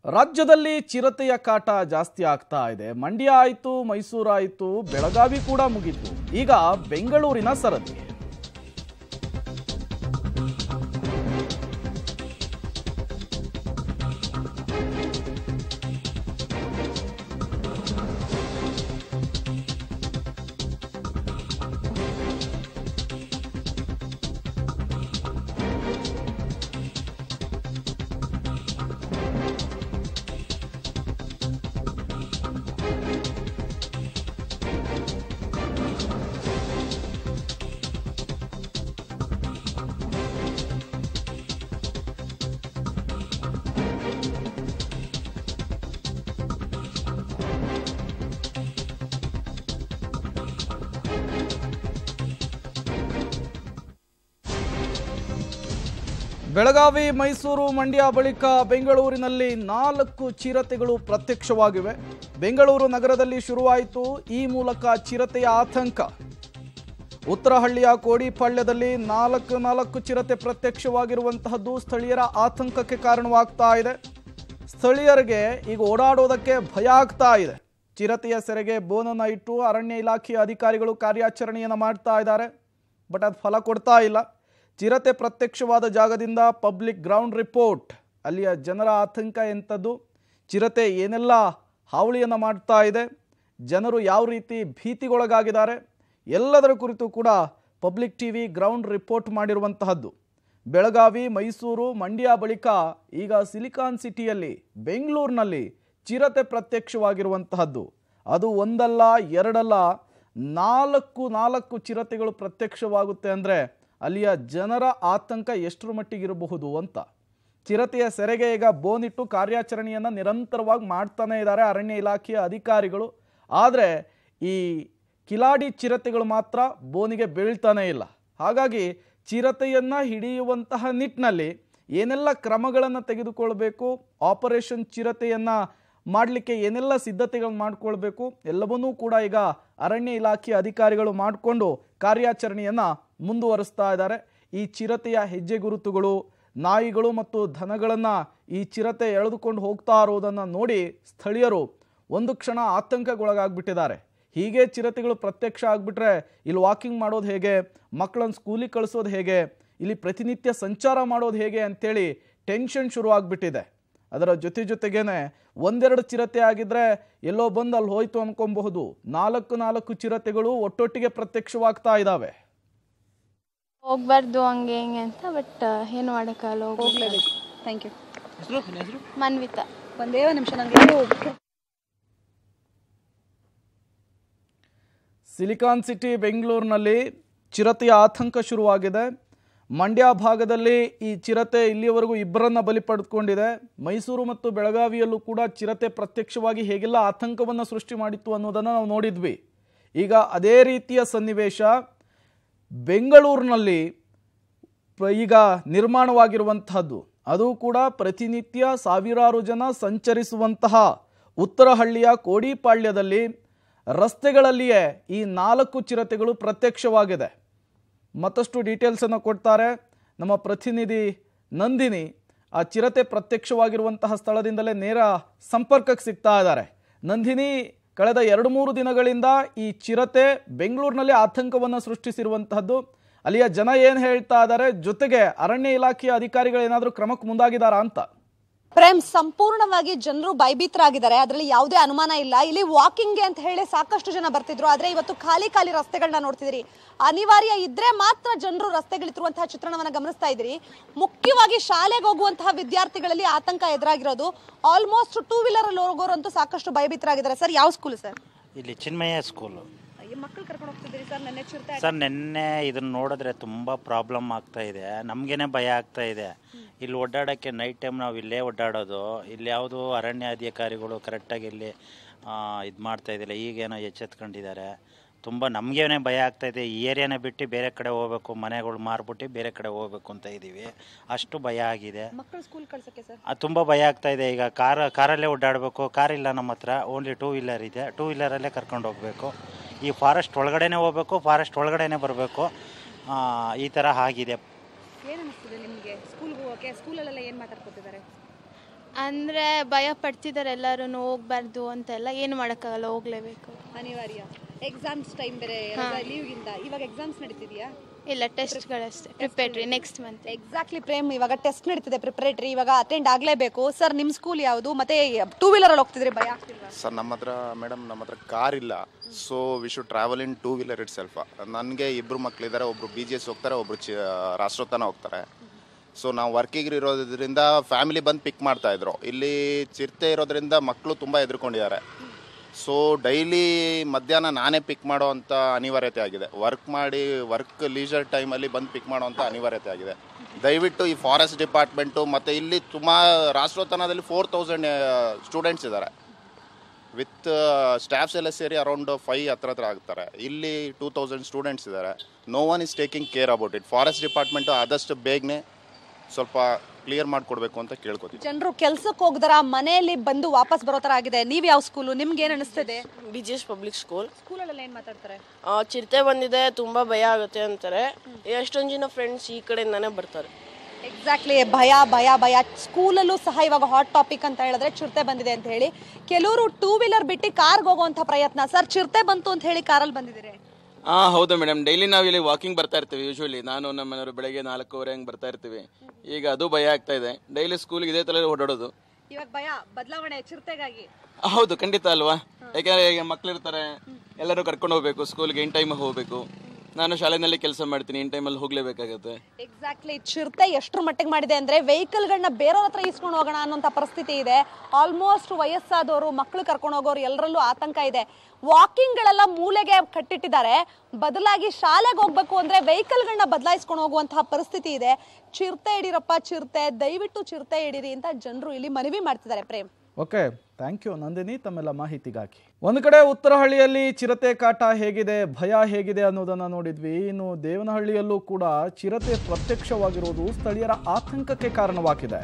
ರಾಜ್ಯದಲ್ಲಿ ಚಿರತೆಯ ಕಾಟ ಜಾಸ್ತಿ ಆಗ್ತಾ ಇದೆ ಮಂಡ್ಯ ಆಯಿತು ಮೈಸೂರು ಆಯಿತು ಬೆಳಗಾವಿ ಕೂಡ ಮುಗೀತು ಈಗ ಬೆಂಗಳೂರಿನ ಸರದಿ ಬೆಳಗಾವಿ ಮೈಸೂರು ಮಂಡ್ಯ ಬಳಿಕ ಬೆಂಗಳೂರಿನಲ್ಲಿ ನಾಲ್ಕು ಚಿರತೆಗಳು ಪ್ರತ್ಯಕ್ಷವಾಗಿವೆ ಬೆಂಗಳೂರು ನಗರದಲ್ಲಿ ಶುರುವಾಯಿತು ಈ ಮೂಲಕ ಚಿರತೆಯ ಆತಂಕ ಉತ್ತರಹಳ್ಳಿಯ ಕೋಡಿಪಾಳ್ಯದಲ್ಲಿ ನಾಲ್ಕು ನಾಲ್ಕು ಚಿರತೆ ಪ್ರತ್ಯಕ್ಷವಾಗಿರುವಂತಹದ್ದು ಸ್ಥಳೀಯರ ಆತಂಕಕ್ಕೆ ಕಾರಣವಾಗ್ತಾ ಇದೆ ಸ್ಥಳೀಯರಿಗೆ ಈಗ ಓಡಾಡೋದಕ್ಕೆ ಭಯ ಆಗ್ತಾ ಇದೆ ಚಿರತೆಯ ಸೆರೆಗೆ ಬೋನನ್ನ ಇಟ್ಟು ಅರಣ್ಯ ಇಲಾಖೆಯ ಅಧಿಕಾರಿಗಳು ಕಾರ್ಯಾಚರಣೆಯನ್ನು ಮಾಡ್ತಾ ಇದ್ದಾರೆ ಬಟ್ ಅದು ಫಲ ಕೊಡ್ತಾ ಇಲ್ಲ ಚಿರತೆ ಪ್ರತ್ಯಕ್ಷವಾದ ಜಾಗದಿಂದ ಪಬ್ಲಿಕ್ ಗ್ರೌಂಡ್ ರಿಪೋರ್ಟ್ ಅಲ್ಲಿಯ ಜನರ ಆತಂಕ ಎಂಥದ್ದು ಚಿರತೆ ಏನೆಲ್ಲ ಹಾವಳಿಯನ್ನು ಮಾಡ್ತಾ ಇದೆ ಜನರು ಯಾವ ರೀತಿ ಭೀತಿಗೊಳಗಾಗಿದ್ದಾರೆ ಎಲ್ಲದರ ಕುರಿತು ಕೂಡ ಪಬ್ಲಿಕ್ ಟಿವಿ ಗ್ರೌಂಡ್ ರಿಪೋರ್ಟ್ ಮಾಡಿರುವಂತಹದ್ದು ಬೆಳಗಾವಿ ಮೈಸೂರು ಮಂಡ್ಯ ಬಳಿಕ ಈಗ ಸಿಲಿಕಾನ್ ಸಿಟಿಯಲ್ಲಿ ಬೆಂಗಳೂರಿನಲ್ಲಿ ಚಿರತೆ ಪ್ರತ್ಯಕ್ಷವಾಗಿರುವಂತಹದ್ದು ಅದು ಒಂದಲ್ಲ ಎರಡಲ್ಲ ನಾಲ್ಕು ನಾಲ್ಕು ಚಿರತೆಗಳು ಪ್ರತ್ಯಕ್ಷವಾಗುತ್ತೆ ಅಂದರೆ ಅಲ್ಲಿಯ ಜನರ ಆತಂಕ ಎಷ್ಟರ ಮಟ್ಟಿಗಿರಬಹುದು ಅಂತ ಚಿರತೆಯ ಸೆರೆಗೆ ಈಗ ಬೋನಿಟ್ಟು ಕಾರ್ಯಾಚರಣೆಯನ್ನು ನಿರಂತರವಾಗಿ ಮಾಡ್ತಾನೆ ಇದ್ದಾರೆ ಅರಣ್ಯ ಇಲಾಖೆಯ ಅಧಿಕಾರಿಗಳು ಆದರೆ ಈ ಕಿಲಾಡಿ ಚಿರತೆಗಳು ಮಾತ್ರ ಬೋನಿಗೆ ಬೀಳ್ತಾನೆ ಇಲ್ಲ ಹಾಗಾಗಿ ಚಿರತೆಯನ್ನು ಹಿಡಿಯುವಂತಹ ನಿಟ್ಟಿನಲ್ಲಿ ಏನೆಲ್ಲ ಕ್ರಮಗಳನ್ನು ತೆಗೆದುಕೊಳ್ಬೇಕು ಆಪರೇಷನ್ ಚಿರತೆಯನ್ನು ಮಾಡಲಿಕ್ಕೆ ಏನೆಲ್ಲ ಸಿದ್ಧತೆಗಳನ್ನು ಮಾಡಿಕೊಳ್ಬೇಕು ಎಲ್ಲವನ್ನೂ ಕೂಡ ಈಗ ಅರಣ್ಯ ಇಲಾಖೆಯ ಅಧಿಕಾರಿಗಳು ಮಾಡಿಕೊಂಡು ಕಾರ್ಯಾಚರಣೆಯನ್ನು ಮುಂದುವರಿಸ್ತಾ ಇದ್ದಾರೆ ಈ ಚಿರತೆಯ ಹೆಜ್ಜೆ ಗುರುತುಗಳು ನಾಯಿಗಳು ಮತ್ತು ದನಗಳನ್ನು ಈ ಚಿರತೆ ಎಳೆದುಕೊಂಡು ಹೋಗ್ತಾ ಇರೋದನ್ನು ನೋಡಿ ಸ್ಥಳೀಯರು ಒಂದು ಕ್ಷಣ ಆತಂಕಗೊಳಗಾಗ್ಬಿಟ್ಟಿದ್ದಾರೆ ಹೀಗೆ ಚಿರತೆಗಳು ಪ್ರತ್ಯಕ್ಷ ಆಗಿಬಿಟ್ರೆ ಇಲ್ಲಿ ವಾಕಿಂಗ್ ಮಾಡೋದು ಹೇಗೆ ಮಕ್ಕಳನ್ನು ಸ್ಕೂಲಿಗೆ ಕಳಿಸೋದು ಹೇಗೆ ಇಲ್ಲಿ ಪ್ರತಿನಿತ್ಯ ಸಂಚಾರ ಮಾಡೋದು ಹೇಗೆ ಅಂತೇಳಿ ಟೆನ್ಷನ್ ಶುರು ಆಗಿಬಿಟ್ಟಿದೆ ಅದರ ಜೊತೆ ಜೊತೆಗೇನೆ ಒಂದೆರಡು ಚಿರತೆ ಆಗಿದ್ರೆ ಎಲ್ಲೋ ಬಂದು ಅಲ್ಲಿ ಹೋಯ್ತು ಅನ್ಕೊಬಹುದು ನಾಲ್ಕು ನಾಲ್ಕು ಚಿರತೆಗಳು ಒಟ್ಟೊಟ್ಟಿಗೆ ಪ್ರತ್ಯಕ್ಷವಾಗ್ತಾ ಇದ್ದಾವೆ ಹೋಗ್ಬಾರ್ದು ಹಂಗೆ ಹಿಂಗೆ ಅಂತ ಬಟ್ ಏನು ಮಾಡೋಕ್ಕಾಗಲ್ಲ ಹೋಗ್ಲೇಬೇಕು ಥ್ಯಾಂಕ್ ಯು ಹೆಸರು ನಿನ್ನ ಹೆಸರು ಮನ್ವಿತ ಒಂದೇ ಒಂದು ನಿಮಿಷ ನನಗೆ ಸಿಲಿಕಾನ್ ಸಿಟಿ ಬೆಂಗಳೂರಿನಲ್ಲಿ ಚಿರತೆಯ ಆತಂಕ ಶುರುವಾಗಿದೆ ಮಂಡ್ಯ ಭಾಗದಲ್ಲಿ ಈ ಚಿರತೆ ಇಲ್ಲಿಯವರೆಗೂ ಇಬ್ಬರನ್ನ ಬಲಿ ಪಡೆದುಕೊಂಡಿದೆ ಮೈಸೂರು ಮತ್ತು ಬೆಳಗಾವಿಯಲ್ಲೂ ಕೂಡ ಚಿರತೆ ಪ್ರತ್ಯಕ್ಷವಾಗಿ ಹೇಗೆಲ್ಲ ಆತಂಕವನ್ನು ಸೃಷ್ಟಿ ಮಾಡಿತ್ತು ಅನ್ನೋದನ್ನು ನಾವು ನೋಡಿದ್ವಿ ಈಗ ಅದೇ ರೀತಿಯ ಸನ್ನಿವೇಶ ಬೆಂಗಳೂರಿನಲ್ಲಿ ಪ್ರ- ಈಗ ನಿರ್ಮಾಣವಾಗಿರುವಂತಹದ್ದು ಅದು ಕೂಡ ಪ್ರತಿನಿತ್ಯ ಸಾವಿರಾರು ಜನ ಸಂಚರಿಸುವಂತಹ ಉತ್ತರಹಳ್ಳಿಯ ಕೋಡಿಪಾಳ್ಯದಲ್ಲಿ ರಸ್ತೆಗಳಲ್ಲಿಯೇ ಈ ನಾಲ್ಕು ಚಿರತೆಗಳು ಪ್ರತ್ಯಕ್ಷವಾಗಿದೆ ಮತ್ತಷ್ಟು ಡೀಟೇಲ್ಸನ್ನು ಕೊಡ್ತಾರೆ ನಮ್ಮ ಪ್ರತಿನಿಧಿ ನಂದಿನಿ ಆ ಚಿರತೆ ಪ್ರತ್ಯಕ್ಷವಾಗಿರುವಂತಹ ಸ್ಥಳದಿಂದಲೇ ನೇರ ಸಂಪರ್ಕಕ್ಕೆ ಸಿಗ್ತಾ ಇದ್ದಾರೆ ನಂದಿನಿ ಕಳೆದ ಎರಡು ಮೂರು ದಿನಗಳಿಂದ ಈ ಚಿರತೆ ಬೆಂಗಳೂರಿನಲ್ಲಿ ಆತಂಕವನ್ನು ಸೃಷ್ಟಿಸಿರುವಂತಹದ್ದು ಅಲ್ಲಿಯ ಜನ ಏನು ಹೇಳ್ತಾ ಇದ್ದಾರೆ ಜೊತೆಗೆ ಅರಣ್ಯ ಇಲಾಖೆಯ ಅಧಿಕಾರಿಗಳು ಏನಾದರೂ ಕ್ರಮಕ್ಕೆ ಮುಂದಾಗಿದ್ದಾರಾ ಅಂತ ಪ್ರೇಮ್ ಸಂಪೂರ್ಣವಾಗಿ ಜನರು ಭಯಭೀತರಾಗಿದ್ದಾರೆ ಅದರಲ್ಲಿ ಯಾವುದೇ ಅನುಮಾನ ಇಲ್ಲ ಇಲ್ಲಿ ವಾಕಿಂಗ್ಗೆ ಅಂತ ಹೇಳಿ ಸಾಕಷ್ಟು ಜನ ಬರ್ತಿದ್ರು ಆದ್ರೆ ಇವತ್ತು ಖಾಲಿ ಖಾಲಿ ರಸ್ತೆಗಳನ್ನ ನೋಡ್ತಿದ್ರಿ ಅನಿವಾರ್ಯ ಇದ್ರೆ ಮಾತ್ರ ಜನರು ರಸ್ತೆಗಳಿರುವಂತಹ ಚಿತ್ರಣವನ್ನ ಗಮನಿಸ್ತಾ ಇದ್ರಿ ಮುಖ್ಯವಾಗಿ ಶಾಲೆಗೆ ಹೋಗುವಂತಹ ವಿದ್ಯಾರ್ಥಿಗಳಲ್ಲಿ ಆತಂಕ ಎದುರಾಗಿರೋದು ಆಲ್ಮೋಸ್ಟ್ ಟೂ ವೀಲರ್ ಅಲ್ಲಿ ಹೋಗೋರಂತೂ ಸಾಕಷ್ಟು ಭಯಭೀತರಾಗಿದ್ದಾರೆ ಸರ್ ಯಾವ ಸ್ಕೂಲ್ ಸರ್ ಇಲ್ಲಿ ಚಿನ್ಮಯ ಸ್ಕೂಲು ಮಕ್ಕಳು ಕರ್ಕೊಂಡು ಹೋಗ್ತಿದ್ದೀರಿ ಸರ್ ನೆನ್ನೆ ಚಿರತೆ ಸರ್ ನಿನ್ನೆ ಇದನ್ನ ನೋಡಿದ್ರೆ ತುಂಬ ಪ್ರಾಬ್ಲಮ್ ಆಗ್ತಾ ಇದೆ ನಮಗೇನೆ ಭಯ ಆಗ್ತಾ ಇದೆ ಇಲ್ಲಿ ಓಡಾಡೋಕ್ಕೆ ನೈಟ್ ಟೈಮ್ ನಾವು ಇಲ್ಲೇ ಓಡಾಡೋದು ಇಲ್ಲಿ ಯಾವುದು ಅರಣ್ಯ ಅಧಿಕಾರಿಗಳು ಕರೆಕ್ಟಾಗಿ ಇಲ್ಲಿ ಇದು ಮಾಡ್ತಾ ಇದ್ದಿಲ್ಲ ಈಗೇನೋ ಎಚ್ಚೆತ್ಕೊಂಡಿದ್ದಾರೆ ತುಂಬ ನಮಗೇನೆ ಭಯ ಆಗ್ತಾ ಇದೆ ಈ ಏರಿಯಾನೇ ಬಿಟ್ಟು ಬೇರೆ ಕಡೆ ಹೋಗ್ಬೇಕು ಮನೆಗಳು ಮಾರ್ಬಿಟ್ಟು ಬೇರೆ ಕಡೆ ಹೋಗ್ಬೇಕು ಅಂತ ಇದ್ದೀವಿ ಅಷ್ಟು ಭಯ ಆಗಿದೆ ಮಕ್ಕಳು ಸ್ಕೂಲ್ ಕಳ್ಸಕ್ಕೆ ಸರ್ ಅದು ತುಂಬ ಭಯ ಆಗ್ತಾ ಇದೆ ಈಗ ಕಾರ್ ಕಾರಲ್ಲೇ ಓಡಾಡಬೇಕು ಕಾರ್ ಇಲ್ಲ ನಮ್ಮ ಹತ್ರ ಓನ್ಲಿ ಟೂ ವೀಲರ್ ಇದೆ ಟೂ ವೀಲರಲ್ಲೇ ಕರ್ಕೊಂಡು ಹೋಗಬೇಕು ಈ ಫಾರೆಸ್ಟ್ ಒಳಗಡೆನೇ ಹೋಗ್ಬೇಕು ಫಾರೆಸ್ಟ್ ಒಳಗಡೆನೇ ಬರಬೇಕು ಈ ಥರ ಆಗಿದೆ ಏನ್ ಅನಿಸ್ತಿದೆ ನಿಮಗೆ ಸ್ಕೂಲ್ಗೆ ಹೋಗಕ್ಕೆ ಸ್ಕೂಲಲ್ಲೆಲ್ಲ ಏನ್ ಮಾತಾಡ್ಕೊತಿದ್ದಾರೆ ಅಂದರೆ ಭಯ ಪಡ್ತಿದ್ದಾರೆ ಎಲ್ಲರೂ ಹೋಗ್ಬಾರ್ದು ಅಂತೆಲ್ಲ ಏನು ಮಾಡೋಕ್ಕಾಗಲ್ಲ ಹೋಗ್ಲೇಬೇಕು ಅನಿವಾರ್ಯ ಎಕ್ಸಾಮ್ಸ್ ಟೈಮ್ ಬೇರೆ ಲೀವ್ಗಿಂತ ಇವಾಗ ಎಕ್ಸಾಮ್ಸ್ ನಡೀತಿದೆಯಾ ಇಲ್ಲ ಟೆಸ್ಟ್ಗಳಷ್ಟೇ preparatory next month exactly Prem ಇವಾಗ ಟೆಸ್ಟ್ ನಡೀತಿದೆ ಪ್ರಿಪರೇಟರಿ ಇವಾಗ ಅಟೆಂಡ್ ಆಗಲೇಬೇಕು ಸರ್ ನಿಮ್ಮ ಸ್ಕೂಲ್ ಯಾವುದು ಮತ್ತೆ ಟೂ ವೀಲರಲ್ಲಿ ಹೋಗ್ತಿದ್ರಿ ಭಯ ಆಗ್ತಿಲ್ವಾ ಸರ್ ನಮ್ಮ ಹತ್ರ ಮೇಡಮ್ ನಮ್ಮ ಹತ್ರ ಕಾರ್ ಇಲ್ಲ so we should travel in two wheeler itself ನನಗೆ ಇಬ್ಬರು ಮಕ್ಕಳಿದ್ದಾರೆ ಒಬ್ರು ಬಿ ಜಿ ಎಸ್ ಹೋಗ್ತಾರೆ ಒಬ್ರು ಚಿ ರಾಷ್ಟ್ರೋತ್ತನ ಹೋಗ್ತಾರೆ ಸೊ ನಾವು ವರ್ಕಿಗೆ ಇರೋದ್ರಿಂದ ಫ್ಯಾಮಿಲಿ ಬಂದು ಪಿಕ್ ಮಾಡ್ತಾ ಇದ್ರು ಇಲ್ಲಿ ಚಿರತೆ ಇರೋದ್ರಿಂದ ಮಕ್ಕಳು ತುಂಬ ಹೆದರ್ಕೊಂಡಿದ್ದಾರೆ ಸೊ ಡೈಲಿ ಮಧ್ಯಾಹ್ನ ನಾನೇ ಪಿಕ್ ಮಾಡೋ ಅಂಥ ಅನಿವಾರ್ಯತೆ ಆಗಿದೆ ವರ್ಕ್ ಮಾಡಿ ವರ್ಕ್ ಲೀಜರ್ ಟೈಮಲ್ಲಿ ಬಂದು ಪಿಕ್ ಮಾಡೋ ಅಂಥ ಅನಿವಾರ್ಯತೆ ಆಗಿದೆ ದಯವಿಟ್ಟು ಈ ಫಾರೆಸ್ಟ್ ಡಿಪಾರ್ಟ್ಮೆಂಟು ಮತ್ತು ಇಲ್ಲಿ ತುಂಬ ರಾಷ್ಟ್ರೋತ್ತನದಲ್ಲಿ ಫೋರ್ ತೌಸಂಡ್ ಸ್ಟೂಡೆಂಟ್ಸ್ ಇದ್ದಾರೆ ವಿತ್ ಸ್ಟಾಫ್ಸ್ ಎಲ್ಲ ಸೇರಿ ಅರೌಂಡ್ ಫೈವ್ ಹತ್ರ ಹತ್ರ ಆಗ್ತಾರೆ ಇಲ್ಲಿ ಟೂ ತೌಸಂಡ್ ಸ್ಟೂಡೆಂಟ್ಸ್ ಇದ್ದಾರೆ no one is taking care about it forest department ಆದಷ್ಟು ಬೇಗನೆ ಸ್ವಲ್ಪ ಕ್ಲಿಯರ್ ಮಾಡಿಕೊಡ್ಬೇಕು ಅಂತ ಕೇಳ್ಕೊತೀವಿ ಜನರು ಕೆಲ್ಸಕ್ಕೆ ಹೋಗ್ದಾರ ಮನೆಯಲ್ಲಿ ಬಂದು ವಾಪಸ್ ಬರೋ ತರ ಆಗಿದೆ ನೀವ್ ಯಾವ ಸ್ಕೂಲು ನಿಮ್ಗೆ ಏನ್ ಅನಿಸ್ತಿದೆ B G S public school ಸ್ಕೂಲಲ್ಲಿ ಏನ್ ಮಾತಾಡ್ತಾರೆ ಚಿರತೆ ಬಂದಿದೆ ತುಂಬ ಭಯ ಆಗುತ್ತೆ ಅಂತಾರೆ ಎಷ್ಟೊಂದು ಜನ ಫ್ರೆಂಡ್ಸ್ ಈ ಕಡೆಯಿಂದಾನೇ ಬರ್ತಾರೆ ಎಕ್ಸಾಕ್ಟ್ಲಿ ಭಯ ಭಯ ಭಯ ಸ್ಕೂಲಲ್ಲೂ ಸಹ ಇವಾಗ ಹಾಟ್ ಟಾಪಿಕ್ ಅಂತ ಹೇಳಿದ್ರೆ ಚಿರತೆ ಬಂದಿದೆ ಅಂತ ಹೇಳಿ ಕೆಲವರು ಟೂ ವೀಲರ್ ಬಿಟ್ಟು ಕಾರ್ಗೆ ಹೋಗುವಂತ ಪ್ರಯತ್ನ ಸರ್ ಚಿರತೆ ಬಂತು ಅಂತ ಹೇಳಿ ಕಾರಲ್ಲಿ ಬಂದಿದ್ದೀರಿ ಹಾ ಹೌದು ಮೇಡಮ್ ಡೈಲಿ ನಾವು ಇಲ್ಲಿ ವಾಕಿಂಗ್ ಬರ್ತಾ ಇರ್ತೀವಿ ಯೂಶುವಲಿ ನಾನು ನಮ್ಮ ಮನೆಯವರು ಬೆಳಗ್ಗೆ ನಾಲ್ಕೂವರೆ ಹಂಗೆ ಬರ್ತಾ ಇರ್ತೀವಿ ಈಗ ಅದು ಭಯ ಆಗ್ತಾ ಇದೆ ಡೈಲಿ ಸ್ಕೂಲ್ಗೆ ಇದೇ ತಲೆ ಓಡಾಡೋದು ಇವಾಗ ಭಯ ಬದಲಾವಣೆ ಚಿರತೆಗಾಗಿ ಹೌದು ಖಂಡಿತ ಅಲ್ವಾ ಯಾಕಂದ್ರೆ ಈಗ ಮಕ್ಳಿರ್ತಾರೆ ಎಲ್ಲರೂ ಕರ್ಕೊಂಡು ಹೋಗ್ಬೇಕು ಸ್ಕೂಲ್ಗೆ ಇನ್ ಟೈಮ್ ಹೋಗ್ಬೇಕು ನಾನು ಶಾಲೆನಲ್ಲಿ ಕೆಲಸ ಮಾಡ್ತೀನಿ ಇನ್ ಟೈಮಲ್ಲಿ ಹೋಗ್ಲೇಬೇಕಾಗತ್ತೆ ಎಕ್ಸಾಕ್ಟ್ಲಿ ಚಿರತೆ ಎಷ್ಟ್ರ ಮಟ್ಟಿಗೆ ಮಾಡಿದೆ ಅಂದ್ರೆ ವೆಹಿಕಲ್ಗಳನ್ನ ಬೇರೆಯವ್ರ ಹತ್ರ ಇಸ್ಕೊಂಡು ಹೋಗೋಣ ಅನ್ನೋಂಥ ಪರಿಸ್ಥಿತಿ ಇದೆ ಆಲ್ಮೋಸ್ಟ್ ವಯಸ್ಸಾದವರು ಮಕ್ಕಳು ಕರ್ಕೊಂಡು ಹೋಗೋರು ಎಲ್ಲರಲ್ಲೂ ಆತಂಕ ಇದೆ ವಾಕಿಂಗ್ಗಳೆಲ್ಲ ಮೂಲೆಗೆ ಕಟ್ಟಿಟ್ಟಿದ್ದಾರೆ ಬದಲಾಗಿ ಶಾಲೆಗೆ ಹೋಗ್ಬೇಕು ಅಂದ್ರೆ ವೆಹಿಕಲ್ಗಳನ್ನ ಬದಲಾಯಿಸ್ಕೊಂಡು ಹೋಗುವಂತಹ ಪರಿಸ್ಥಿತಿ ಇದೆ ಚಿರತೆ ಹಿಡೀರಪ್ಪ ಚಿರತೆ ದಯವಿಟ್ಟು ಚಿರತೆ ಹಿಡೀರಿ ಅಂತ ಜನರು ಇಲ್ಲಿ ಮನವಿ ಮಾಡ್ತಿದ್ದಾರೆ Prem okay thank you Nandini ತಮ್ಮೆಲ್ಲ ಮಾಹಿತಿಗಾಗಿ ಒಂದು ಕಡೆ ಉತ್ತರಹಳ್ಳಿಯಲ್ಲಿ ಚಿರತೆ ಕಾಟ ಹೇಗಿದೆ ಭಯ ಹೇಗಿದೆ ಅನ್ನೋದನ್ನ ನೋಡಿದ್ವಿ ಇನ್ನು ದೇವನಹಳ್ಳಿಯಲ್ಲೂ ಕೂಡ ಚಿರತೆ ಪ್ರತ್ಯಕ್ಷವಾಗಿರುವುದು ಸ್ಥಳೀಯರ ಆತಂಕಕ್ಕೆ ಕಾರಣವಾಗಿದೆ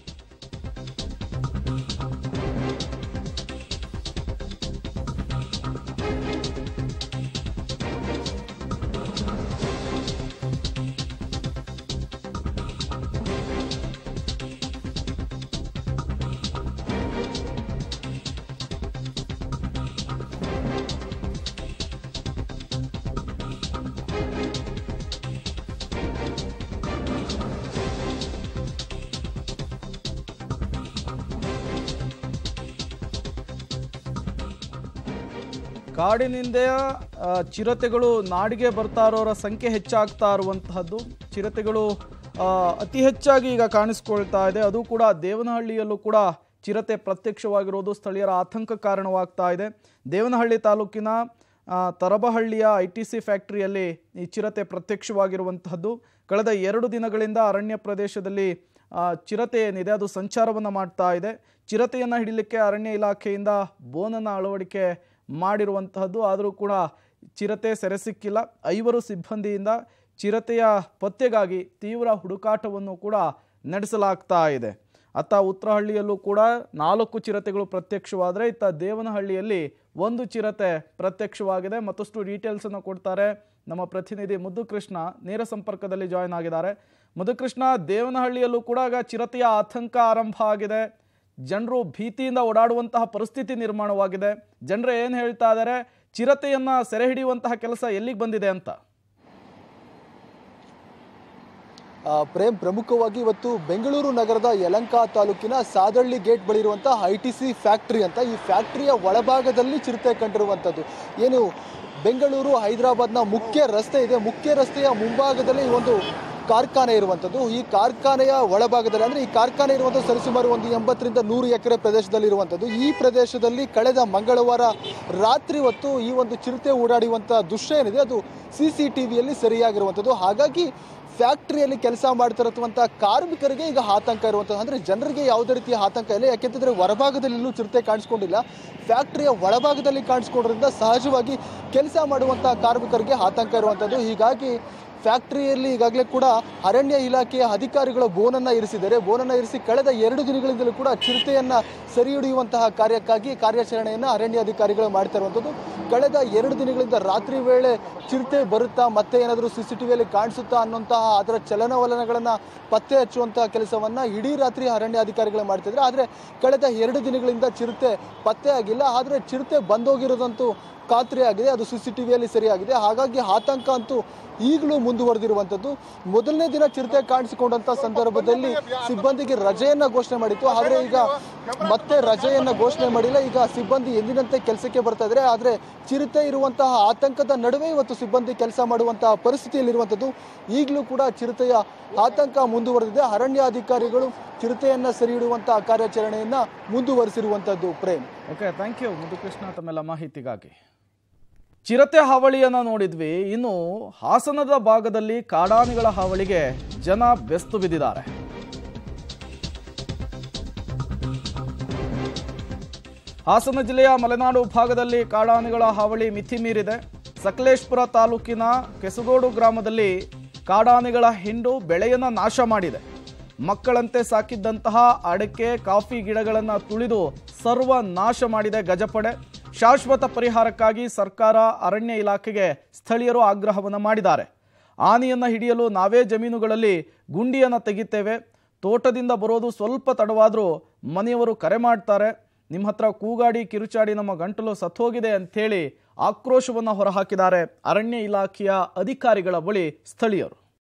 ಕಾಡಿನಿಂದ ಆ, ಚಿರತೆಗಳು ನಾಡಿಗೆ ಬರ್ತಾ ಇರೋರ ಸಂಖ್ಯೆ ಹೆಚ್ಚಾಗ್ತಾ ಇರುವಂತಹದ್ದು ಚಿರತೆಗಳು ಆ, ಅತಿ ಹೆಚ್ಚಾಗಿ ಈಗ ಕಾಣಿಸ್ಕೊಳ್ತಾ ಇದೆ ಅದು ಕೂಡ ದೇವನಹಳ್ಳಿಯಲ್ಲೂ ಕೂಡ ಚಿರತೆ ಪ್ರತ್ಯಕ್ಷವಾಗಿರೋದು ಸ್ಥಳೀಯರ ಆತಂಕ ಕಾರಣವಾಗ್ತಾ ಇದೆ ದೇವನಹಳ್ಳಿ ತಾಲೂಕಿನ ಆ, ತರಬಹಳ್ಳಿಯ ಐ ಟಿ ಸಿ ಫ್ಯಾಕ್ಟರಿಯಲ್ಲಿ ಈ ಚಿರತೆ ಪ್ರತ್ಯಕ್ಷವಾಗಿರುವಂತಹದ್ದು ಕಳೆದ ಎರಡು ದಿನಗಳಿಂದ ಅರಣ್ಯ ಪ್ರದೇಶದಲ್ಲಿ ಆ, ಚಿರತೆ ಏನಿದೆ ಅದು ಸಂಚಾರವನ್ನು ಮಾಡ್ತಾ ಇದೆ ಚಿರತೆಯನ್ನು ಹಿಡಿಲಿಕ್ಕೆ ಅರಣ್ಯ ಇಲಾಖೆಯಿಂದ ಬೋನನ್ನು ಅಳವಡಿಕೆ ಮಾಡಿರುವಂತಹದ್ದು ಆದರೂ ಕೂಡ ಚಿರತೆ ಸೆರೆ ಸಿಕ್ಕಿಲ್ಲ ಐವರು ಸಿಬ್ಬಂದಿಯಿಂದ ಚಿರತೆಯ ಪತ್ತೆಗಾಗಿ ತೀವ್ರ ಹುಡುಕಾಟವನ್ನು ಕೂಡ ನಡೆಸಲಾಗ್ತಾ ಇದೆ ಅತ್ತ ಉತ್ತರಹಳ್ಳಿಯಲ್ಲೂ ಕೂಡ ನಾಲ್ಕು ಚಿರತೆಗಳು ಪ್ರತ್ಯಕ್ಷವಾದರೆ ಇತ್ತ ದೇವನಹಳ್ಳಿಯಲ್ಲಿ ಒಂದು ಚಿರತೆ ಪ್ರತ್ಯಕ್ಷವಾಗಿದೆ ಮತ್ತಷ್ಟು ಡೀಟೇಲ್ಸನ್ನು ಕೊಡ್ತಾರೆ ನಮ್ಮ ಪ್ರತಿನಿಧಿ ಮುದ್ದು ಕೃಷ್ಣ ನೇರ ಸಂಪರ್ಕದಲ್ಲಿ ಜಾಯ್ನ್ ಆಗಿದ್ದಾರೆ ಮುದುಕೃಷ್ಣ ದೇವನಹಳ್ಳಿಯಲ್ಲೂ ಕೂಡ ಈಗ ಚಿರತೆಯ ಆತಂಕ ಆರಂಭ ಆಗಿದೆ ಜನರು ಭೀತಿಯಿಂದ ಓಡಾಡುವಂತಹ ಪರಿಸ್ಥಿತಿ ನಿರ್ಮಾಣವಾಗಿದೆ ಜನರು ಏನು ಹೇಳ್ತಾ ಇದ್ದಾರೆ ಚಿರತೆಯನ್ನ ಸೆರೆ ಹಿಡಿಯುವಂತಹ ಕೆಲಸ ಎಲ್ಲಿಗೆ ಬಂದಿದೆ ಅಂತ ಆ, ಪ್ರೇಮ್ ಪ್ರಮುಖವಾಗಿ ಇವತ್ತು ಬೆಂಗಳೂರು ನಗರದ ಯಲಂಕ ತಾಲೂಕಿನ ಸಾದಳ್ಳಿ ಗೇಟ್ ಬಳಿ ಇರುವಂಥ ಐ ಟಿ ಸಿ ಫ್ಯಾಕ್ಟ್ರಿ ಅಂತ ಈ ಫ್ಯಾಕ್ಟ್ರಿಯ ಒಳಭಾಗದಲ್ಲಿ ಚಿರತೆ ಕಂಡಿರುವಂಥದ್ದು ಏನು ಬೆಂಗಳೂರು ಹೈದರಾಬಾದ್ನ ಮುಖ್ಯ ರಸ್ತೆ ಇದೆ ಮುಖ್ಯ ರಸ್ತೆಯ ಮುಂಭಾಗದಲ್ಲಿ ಈ ಒಂದು ಕಾರ್ಖಾನೆ ಇರುವಂಥದ್ದು ಈ ಕಾರ್ಖಾನೆಯ ಒಳಭಾಗದಲ್ಲಿ ಅಂದರೆ ಈ ಕಾರ್ಖಾನೆ ಇರುವಂಥದ್ದು ಸರಿಸುಮಾರು ಒಂದು ಎಂಬತ್ತರಿಂದ ನೂರು ಎಕರೆ ಪ್ರದೇಶದಲ್ಲಿ ಇರುವಂಥದ್ದು ಈ ಪ್ರದೇಶದಲ್ಲಿ ಕಳೆದ ಮಂಗಳವಾರ ರಾತ್ರಿ ಹೊತ್ತು ಈ ಒಂದು ಚಿರತೆ ಓಡಾಡುವಂಥ ದೃಶ್ಯ ಏನಿದೆ ಅದು ಸಿ ಸಿ ಟಿ ವಿಯಲ್ಲಿ ಸರಿಯಾಗಿರುವಂಥದ್ದು ಹಾಗಾಗಿ ಫ್ಯಾಕ್ಟ್ರಿಯಲ್ಲಿ ಕೆಲಸ ಮಾಡ್ತಿರುವಂಥ ಕಾರ್ಮಿಕರಿಗೆ ಈಗ ಆತಂಕ ಇರುವಂಥದ್ದು ಅಂದರೆ ಜನರಿಗೆ ಯಾವುದೇ ರೀತಿಯ ಆತಂಕ ಇಲ್ಲ ಯಾಕೆಂತಂದರೆ ಹೊರಭಾಗದಲ್ಲಿ ಎಲ್ಲೂ ಚಿರತೆ ಕಾಣಿಸ್ಕೊಂಡಿಲ್ಲ ಫ್ಯಾಕ್ಟ್ರಿಯ ಒಳಭಾಗದಲ್ಲಿ ಕಾಣಿಸ್ಕೊಂಡಿರೋದ್ರಿಂದ ಸಹಜವಾಗಿ ಕೆಲಸ ಮಾಡುವಂಥ ಕಾರ್ಮಿಕರಿಗೆ ಆತಂಕ ಇರುವಂಥದ್ದು ಹೀಗಾಗಿ ಫ್ಯಾಕ್ಟ್ರಿಯಲ್ಲಿ ಈಗಾಗಲೇ ಕೂಡ ಅರಣ್ಯ ಇಲಾಖೆಯ ಅಧಿಕಾರಿಗಳು ಬೋನನ್ನ ಇರಿಸಿದ್ದಾರೆ ಬೋನನ್ನ ಇರಿಸಿ ಕಳೆದ ಎರಡು ದಿನಗಳಿಂದಲೂ ಕೂಡ ಚಿರತೆಯನ್ನ ಸೆರೆ ಹಿಡಿಯುವಂತಹ ಕಾರ್ಯಕ್ಕಾಗಿ ಕಾರ್ಯಾಚರಣೆಯನ್ನು ಅರಣ್ಯ ಅಧಿಕಾರಿಗಳು ಮಾಡ್ತಾ ಇರುವಂಥದ್ದು ಕಳೆದ ಎರಡು ದಿನಗಳಿಂದ ರಾತ್ರಿ ವೇಳೆ ಚಿರತೆ ಬರುತ್ತಾ ಮತ್ತೆ ಏನಾದರೂ ಸಿ ಸಿ ಟಿವಿಯಲ್ಲಿ ಕಾಣಿಸುತ್ತಾ ಅನ್ನುವಂತಹ ಅದರ ಚಲನವಲನಗಳನ್ನ ಪತ್ತೆ ಹಚ್ಚುವಂತಹ ಕೆಲಸವನ್ನ ಇಡೀ ರಾತ್ರಿ ಅರಣ್ಯಾಧಿಕಾರಿಗಳೇ ಮಾಡ್ತಿದ್ರೆ ಆದ್ರೆ ಕಳೆದ ಎರಡು ದಿನಗಳಿಂದ ಚಿರತೆ ಪತ್ತೆ ಆಗಿಲ್ಲ ಆದ್ರೆ ಚಿರತೆ ಬಂದೋಗಿರೋದಂತೂ ಖಾತ್ರಿ ಆಗಿದೆ ಅದು ಸಿ ಸಿ ಟಿವಿಯಲ್ಲಿ ಸರಿಯಾಗಿದೆ ಹಾಗಾಗಿ ಆತಂಕ ಅಂತೂ ಈಗಲೂ ಮುಂದುವರೆದಿರುವಂಥದ್ದು ಮೊದಲನೇ ದಿನ ಚಿರತೆ ಕಾಣಿಸಿಕೊಂಡಂತ ಸಂದರ್ಭದಲ್ಲಿ ಸಿಬ್ಬಂದಿಗೆ ರಜೆಯನ್ನ ಘೋಷಣೆ ಮಾಡಿತ್ತು ಆದ್ರೆ ಈಗ ಮತ್ತೆ ರಜೆಯನ್ನ ಘೋಷಣೆ ಮಾಡಿಲ್ಲ ಈಗ ಸಿಬ್ಬಂದಿ ಎಂದಿನಂತೆ ಕೆಲಸಕ್ಕೆ ಬರ್ತಾ ಇದ್ರೆ ಆದ್ರೆ ಚಿರತೆ ಇರುವಂತಹ ಆತಂಕದ ನಡುವೆ ಇವತ್ತು ಸಿಬ್ಬಂದಿ ಕೆಲಸ ಮಾಡುವಂತಹ ಪರಿಸ್ಥಿತಿಯಲ್ಲಿರುವಂಥದ್ದು ಈಗಲೂ ಕೂಡ ಚಿರತೆಯ ಆತಂಕ ಮುಂದುವರೆದಿದೆ ಅರಣ್ಯ ಅಧಿಕಾರಿಗಳು ಚಿರತೆಯನ್ನ ಸರಿ ಇಡುವಂತಹ ಕಾರ್ಯಾಚರಣೆಯನ್ನ ಮುಂದುವರಿಸಿರುವಂತದ್ದು Prem okay thank you Mudukrishna ತಮ್ಮೆಲ್ಲ ಮಾಹಿತಿಗಾಗಿ ಚಿರತೆ ಹಾವಳಿಯನ್ನ ನೋಡಿದ್ವಿ ಇನ್ನು ಹಾಸನದ ಭಾಗದಲ್ಲಿ ಕಾಡಾನೆಗಳ ಹಾವಳಿಗೆ ಜನ ಬೆಸ್ತು ಬಿದ್ದಿದ್ದಾರೆ ಹಾಸನ ಜಿಲ್ಲೆಯ ಮಲೆನಾಡು ಭಾಗದಲ್ಲಿ ಕಾಡಾನೆಗಳ ಹಾವಳಿ ಮಿತಿ ಮೀರಿದೆ ಸಕಲೇಶ್ಪುರ ತಾಲೂಕಿನ ಕೆಸಗೋಡು ಗ್ರಾಮದಲ್ಲಿ ಕಾಡಾನೆಗಳ ಹಿಂಡು ಬೆಳೆಯನ್ನ ನಾಶ ಮಾಡಿದೆ ಮಕ್ಕಳಂತೆ ಸಾಕಿದ್ದಂತಹ ಅಡಕೆ ಕಾಫಿ ಗಿಡಗಳನ್ನು ತುಳಿದು ಸರ್ವ ನಾಶ ಮಾಡಿದೆ ಗಜಪಡೆ ಶಾಶ್ವತ ಪರಿಹಾರಕ್ಕಾಗಿ ಸರ್ಕಾರ ಅರಣ್ಯ ಇಲಾಖೆಗೆ ಸ್ಥಳೀಯರು ಆಗ್ರಹವನ್ನು ಮಾಡಿದ್ದಾರೆ ಆನೆಯನ್ನು ಹಿಡಿಯಲು ನಾವೇ ಜಮೀನುಗಳಲ್ಲಿ ಗುಂಡಿಯನ್ನು ತೆಗಿತೇವೆ ತೋಟದಿಂದ ಬರೋದು ಸ್ವಲ್ಪ ತಡವಾದರೂ ಮನೆಯವರು ಕರೆ ಮಾಡ್ತಾರೆ ನಿಮ್ಮ ಹತ್ರ ಕೂಗಾಡಿ ಕಿರುಚಾಡಿ ನಮ್ಮ ಗಂಟಲು ಸತ್ತೋಗಿದೆ ಅಂಥೇಳಿ ಆಕ್ರೋಶವನ್ನು ಹೊರಹಾಕಿದ್ದಾರೆ ಅರಣ್ಯ ಇಲಾಖೆಯ ಅಧಿಕಾರಿಗಳ ಬಳಿ ಸ್ಥಳೀಯರು